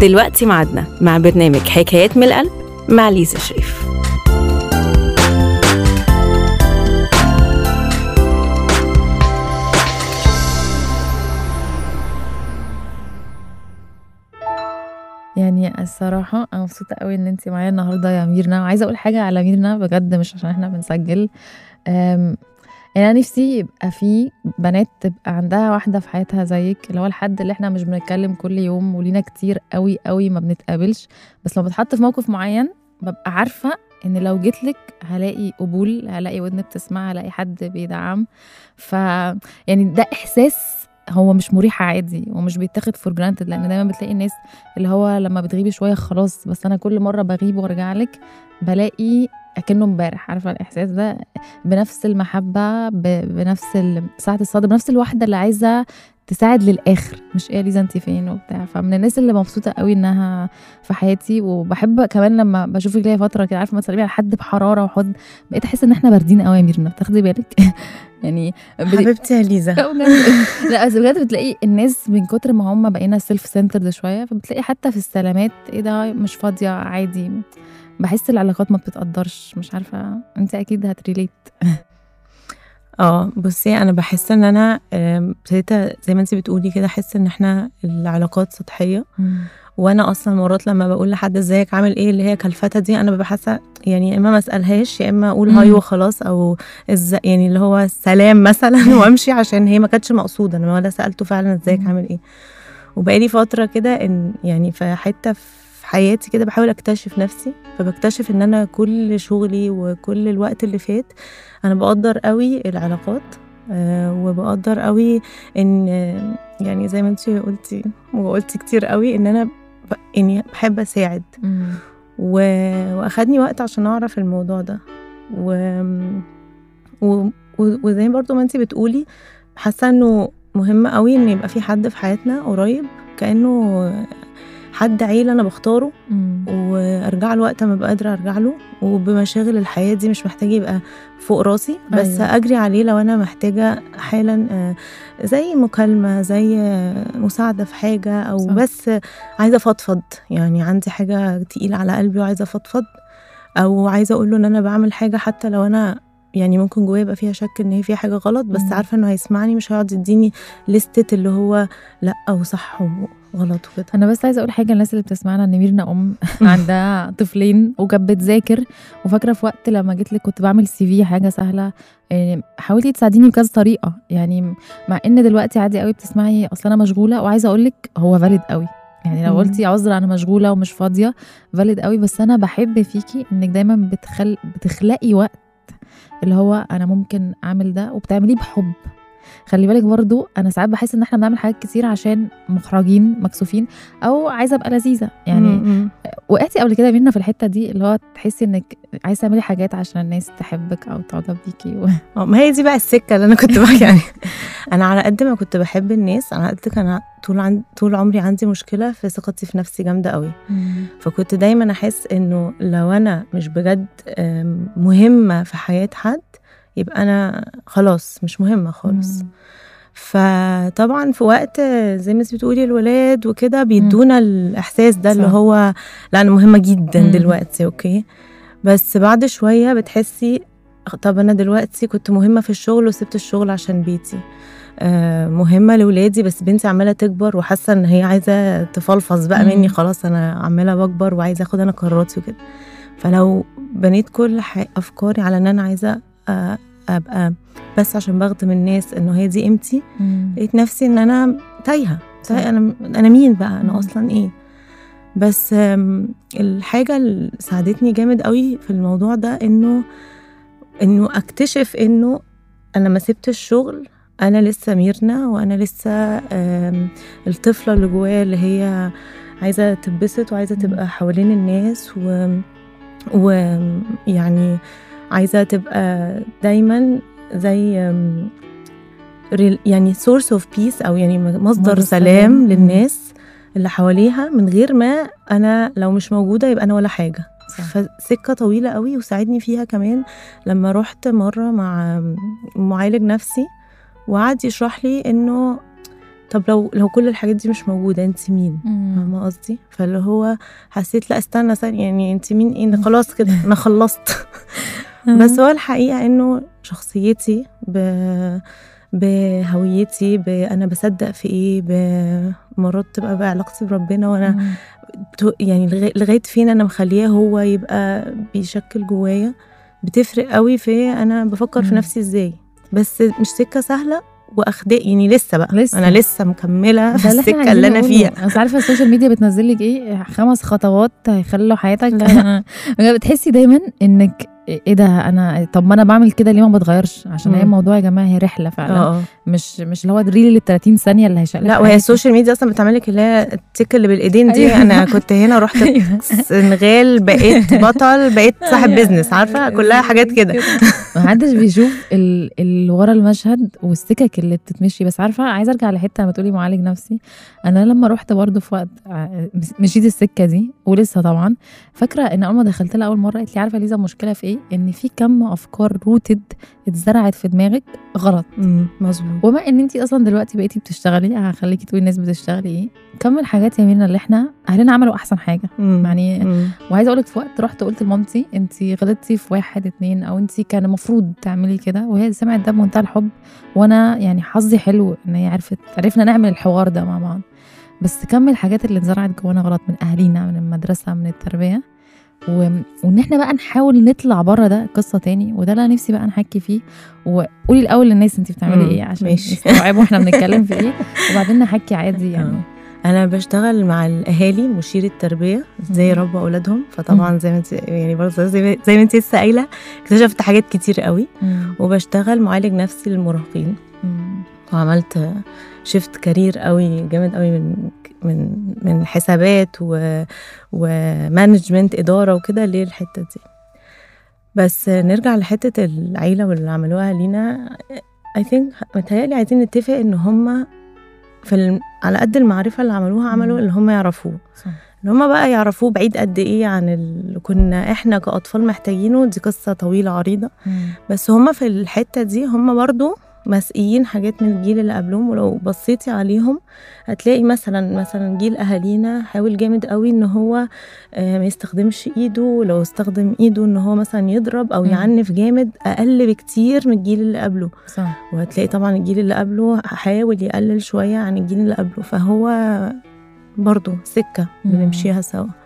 دلوقتي معادنا مع برنامج حكايات من القلب مع ليزا شريف يعني الصراحة أنا مبسوطة قوي إن أنتِ معايا النهارده يا ميرنا، وعايزة أقول حاجة على ميرنا بجد مش عشان إحنا بنسجل، آمم يعني أنا نفسي يبقى في بنات تبقى عندها واحدة في حياتها زيِّك، اللي هو الحد اللي إحنا مش بنتكلم كل يوم ولينا كتير أوي، أوي ما بنتقابلش، بس لمّا باتحط في موقف معين بابقى عارفة إن لو جيت لِك هالاقي قبول، هالاقي ودن بتسمع، هالاقي حد بيدعم، ف يعني ده إحساس هو مش مُريح عادي ومش بيتاخد for granted لإن دايمًا بتلاقي الناس اللي هو لمّا بتغيبي شوية خلاص، بس أنا كل مرة باغيب وارجع لِك بالاقي أكنه امبارح، عارفة الإحساس ده؟ بنفس المحبة، ب بنفس ال سعة الصدر، بنفس الواحدة اللي عايزة تساعد للآخر، مش إيه يا ليزا أنتِ فين وبتاع، فمن الناس اللي مبسوطة أوي إنها في حياتي، وباحب كمان لمّا باشوفِك ليّا فترة كده عارفة أمّا تسلمي على حد بحرارة وحُضن، بقيت أحس إن إحنا باردين أوي يا ميرنا، بتاخدي بالِك؟ يعني بت حبيبتي يا ليزا. لأ بجد لأ بس بجد بتلاقي الناس من كتر ما هم بقينا self centered شوية، فبتلاقي حتى في السلامات إيه ده مش فاضية عادي، باحس العلاقات ما بتتقدّرش، مش عارفة أنتِ أكيد هتrelate آه، بُصّي أنا باحس إن أنا آمم ابتديت زي ما أنتِ بتقولي كده أحس إن إحنا العلاقات سطحية، إمم. وأنا أصلًا مرات لمّا باقول لحد إزيك عامل إيه، اللي هي كلفتة دي، أنا بابقى حاسة يعني يا إما ما أسألهاش، يا إما أقول هاي إمم. وخلاص أو إز يعني اللي هو سلام مثلًا وأمشي عشان هي ما كانتش مقصودة، أنا ولا سألته فعلًا إزيك إمم. عامل إيه. وبقى لي فترة كده إن يعني في حتة في حياتي كده باحاول أكتشف نفسي، فباكتشف إن أنا كل شغلي وكل الوقت اللي فات أنا باقدّر أوي العلاقات، آآ وباقدّر أوي إن يعني زي ما أنتِ قُلتِ وقُلتِ كتير أوي إن أنا ب يعني باحب أساعد، إمم. و وأخدني وقت عشان أعرف الموضوع ده، وآمم و و وزي برضه ما أنتِ بتقولي حاسة إنه مهم أوي إن يبقى في حد في حياتنا قريب كأنه حد عيلة أنا باختاره، إمم. وأرجع له وقت ما أبقى قادرة أرجع له، وبمشاغل الحياة دي مش محتاج يبقى فوق راسي، بس أيوه. أجري عليه لو أنا محتاجة حالًا آآ زي مكالمة، زي مساعدة في حاجة، أو صح. بس عايزة أفضفض، يعني عندي حاجة تقيلة على قلبي وعايزة أفضفض، أو عايزة أقول له إن أنا باعمل حاجة حتى لو أنا يعني ممكن جوايا يبقى فيها شك إن هي فيها حاجة غلط، بس إمم. عارفة إنه هيسمعني مش هيقعد يديني ليستة اللي هو لأ وصح وغلط وكده. أنا بس عايزة أقول حاجة للناس اللي بتسمعنا إن ميرنا أم عندها طفلين وكانت بتذاكر، وفاكرة في وقت لمّا جيت لِك كنت باعمل CV حاجة سهلة، آآ حاولتِ تساعديني بكذا طريقة، يعني مع إن دلوقتي عادي أوي بتسمعي أصل أنا مشغولة، وعايزة أقول لِك هو valid أوي، يعني لو إمم. قُلتِ عذر أنا مشغولة ومش فاضية valid أوي، بس أنا باحب فيكِ إنِّك دايمًا بتخل بتخلقي وقت اللي هو أنا ممكن أعمل ده، وبتعمليه بحُب. خلّي بالِك برضه أنا ساعات باحس إن إحنا بنعمل حاجات كتير عشان مُحرجين، مكسوفين، أو عايزة أبقى لذيذة، يعني إمم، إمم. وقعتِ قبل كده يا ميرنا في الحتة دي، اللي هو تحسي إنِّك عايزة تعملي حاجات عشان الناس تحبِّك أو تعجب بيكِ و آه، ما هي دي بقى السكة اللي أنا كنت باحكي عليها. أنا على قد ما كنت باحب الناس، على قد كان طول عن طول عمري عندي مشكلة في ثقتي في نفسي جامدة أوي، إمم. فكنت دايمًا أحس إنه لو أنا مش بجد آمم مهمة في حياة حد، يبقى أنا خلاص مش مهمة خالص. إمم. فطبعًا في وقت زي ما أنتِ بتقولي الولاد وكده إمم. بيدّونا الإحساس ده اللي صح. هو لأ أنا مهمة جدًا إمم. دلوقتي أوكي، بس بعد شوية بتحسي خ طب أنا دلوقتي كنت مهمة في الشغل وسِبت الشغل عشان بيتي، آآ مهمة لولادي بس بنتي عمّالة تكبر وحاسة إن هي عايزة تفلفظ بقى مني إمم. خلاص أنا عمّالة باكبر وعايزة آخد أنا قراراتي وكده، فلو بنيت كل ح أفكاري على إن أنا عايزة آآ أبقى بس عشان باخدم الناس إنه هي دي قيمتي، إمم. لقيت نفسي إن أنا تايهة، صح. تايهة أنا أنا مين بقى، أنا إمم. أصلًا إيه؟ بس آمم الحاجة اللي ساعدتني جامد أوي في الموضوع ده إنه إنه أكتشف إنه أنا ما سِبت الشغل، أنا لسه ميرنا وأنا لسه آمم الطفلة اللي جوايا اللي هي عايزة تتبسط وعايزة إمم. تبقى حوالين الناس و ويعني عايزة تبقى دايمًا زي آمم رل يعني source of peace أو يعني م مصدر مصدر سلام. سلام إمم. للناس اللي حواليها من غير ما أنا لو مش موجودة يبقى أنا ولا حاجة. صح. فسكة طويلة أوي وساعدني فيها كمان لمّا رُحت مرّة مع معالج نفسي وقعد يشرح لي إنه طب لو لو كل الحاجات دي مش موجوده انت مين فاهمه قصدي فاللي هو حسيت لا استنى ثانيه يعني انت مين ايه أنا خلاص كده انا خلصت بس هو الحقيقه انه شخصيتي ب بهويتي ب... انا بصدق في ايه ب... مرات تبقى بعلاقتي بربنا وانا مم. تو- يعني لغا- لغايه فين انا مخليه هو يبقى بيشكل جوايا بتفرق قوي في انا بفكر في مم. نفسي ازاي بس مش سكه سهله واخداء يعني لسه بقى لسه. انا لسه مكمله في ده اللي احنا السكه اللي انا عايزين فيها نقوله. بس عارفه السوشيال ميديا بتنزل لك ايه خمس خطوات هيخلوا حياتك لا. بتحسي دايما انك ايه ده انا طب ما انا بعمل كده ليه ما بتغيرش عشان هي مم. الموضوع يا جماعه هي رحله فعلا اه مش مش اللي هو الريل اللي 30 ثانيه اللي هيشقلب لا وهي السوشيال ميديا اصلا بتعمل لك اللي هي التيك اللي بالايدين دي أيوة. انا كنت هنا رحت السنغال بقيت بطل بقيت صاحب بيزنس عارفه كلها حاجات كده محدش بيشوف ال- اللي ورا المشهد والسكك اللي بتتمشي بس عارفه عايزه ارجع لحته لما تقولي معالج نفسي انا لما رحت برضه في وقت ع- مشيت السكه دي ولسه طبعا فاكره ان اول ما دخلت لها اول مره قالت لي عارفه ليزا المشكله في ايه ان في كم افكار روتد اتزرعت في دماغك غلط أمم، مظبوط وما ان انت اصلا دلوقتي بقيتي بتشتغلي هخليكي تقولي الناس بتشتغلي ايه كم الحاجات يا ميرنا اللي احنا اهلنا عملوا احسن حاجه أمم، يعني أمم. وعايزه اقول لك في وقت رحت قلت لمامتي انت غلطتي في واحد اتنين او انت كان المفروض تعملي كده وهي سمعت ده بمنتهى الحب وانا يعني حظي حلو ان هي عرفت عرفنا نعمل الحوار ده مع بعض بس كم الحاجات اللي اتزرعت جوانا غلط من اهالينا من المدرسه من التربيه و... وان احنا بقى نحاول نطلع بره ده قصه تاني وده اللي انا نفسي بقى نحكي فيه وقولي الاول للناس انت بتعملي مم، ايه عشان ماشي. يستوعبوا احنا بنتكلم في ايه وبعدين نحكي عادي يعني انا بشتغل مع الاهالي مشير التربيه ازاي مم. يربوا اولادهم فطبعا زي ما انت يعني برضه زي ما- زي ما انت لسه قايله اكتشفت حاجات كتير قوي مم. وبشتغل معالج نفسي للمراهقين مم. وعملت شيفت كارير قوي جامد قوي من من من حسابات و ومانجمنت اداره وكده للحته دي بس نرجع لحته العيله واللي عملوها لينا اي ثينك متهيألي عايزين نتفق ان هم في الم... على قد المعرفه اللي عملوها عملوا مم. اللي هم يعرفوه صح ان هم بقى يعرفوه بعيد قد ايه عن اللي كنا احنا كاطفال محتاجينه دي قصه طويله عريضه مم. بس هم في الحته دي هم برضو مسئيين حاجات من الجيل اللي قبلهم ولو بصيتي عليهم هتلاقي مثلا مثلا جيل اهالينا حاول جامد قوي ان هو آه، ما يستخدمش ايده لو استخدم ايده ان هو مثلا يضرب او مم. يعنف جامد اقل بكتير من الجيل اللي قبله صح وهتلاقي طبعا الجيل اللي قبله حاول يقلل شويه عن الجيل اللي قبله فهو برضو سكه مم. بنمشيها سوا